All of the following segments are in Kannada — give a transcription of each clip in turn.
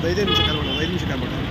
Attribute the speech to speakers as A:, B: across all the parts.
A: ಐದೇ ನಿಮಿಷ ಕಾಲ್ ಮಾಡೋದು ಐದು ನಿಮಿಷ ಕಾಲ್ ಮಾಡೋದು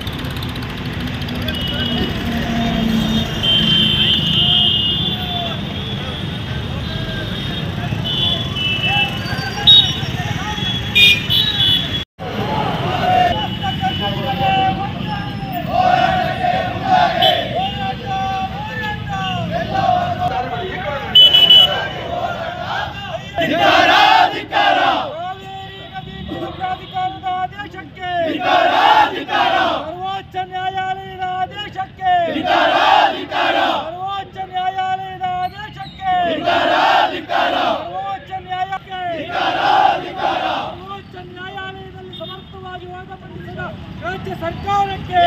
B: ಕಾವೇರಿ ನದಿ ನೀರು ಪ್ರಾಧಿಕಾರದ ಆದೇಶಕ್ಕೆ ಸರ್ವೋಚ್ಚ ನ್ಯಾಯಾಲಯದ ಆದೇಶಕ್ಕೆ ಸರ್ವೋಚ್ಚ ನ್ಯಾಯಾಲಯದ ಆದೇಶಕ್ಕೆ ಸರ್ವೋಚ್ಚ ನ್ಯಾಯಕ್ಕೆ ಸರ್ವೋಚ್ಚ ನ್ಯಾಯಾಲಯದಲ್ಲಿ ಸಮರ್ಥವಾಗಿ ವಾದ ಮಂಡಿಸಿದ ರಾಜ್ಯ ಸರ್ಕಾರಕ್ಕೆ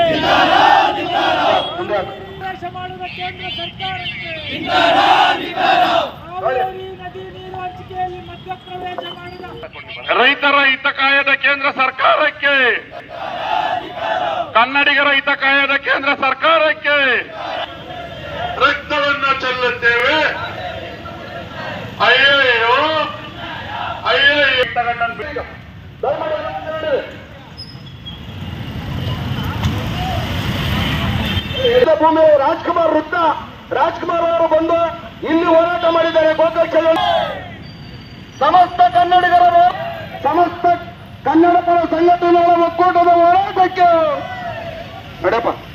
B: ಪ್ರವೇಶ ಮಾಡಿದ ಕೇಂದ್ರ ಸರ್ಕಾರಕ್ಕೆ ಕಾವೇರಿ ನದಿ ನೀರು ಹಂಚಿಕೆಯಲ್ಲಿ ಮಧ್ಯಪ್ರವೇಶ ಮಾಡಿದ
C: ರೈತರ ಹಿತ ಕಾಯದ ಕೇಂದ್ರ ಸರ್ಕಾರಕ್ಕೆ ಕನ್ನಡಿಗರ ಹಿತ ಕಾಯದ ಕೇಂದ್ರ ಸರ್ಕಾರಕ್ಕೆ ರಕ್ತವನ್ನು ಚೆಲ್ಲುತ್ತೇವೆ ಅಯ್ಯಯ್ಯೋ ಅಯ್ಯಯ್ಯೋ ತಗೊಂಡನ್ ಬಿಟ್ಟು.
D: ಭೂಮಿ ರಾಜ್ಕುಮಾರ್ ವೃತ್ತ ರಾಜ್ಕುಮಾರ್ ಅವರು ಬಂದು ಇಲ್ಲಿ ಹೋರಾಟ ಮಾಡಿದ್ದಾರೆ ಗೋಕಾಕ್ ಸಮಸ್ತ ಕನ್ನಡಿಗರ ಸಮಸ್ತ ಕನ್ನಡ ಪರ ಸಂಘಟನೆಗಳ ಒಕ್ಕೂಟದ ಹೋರಾಟಕ್ಕೆ ನೋಡಪ್ಪ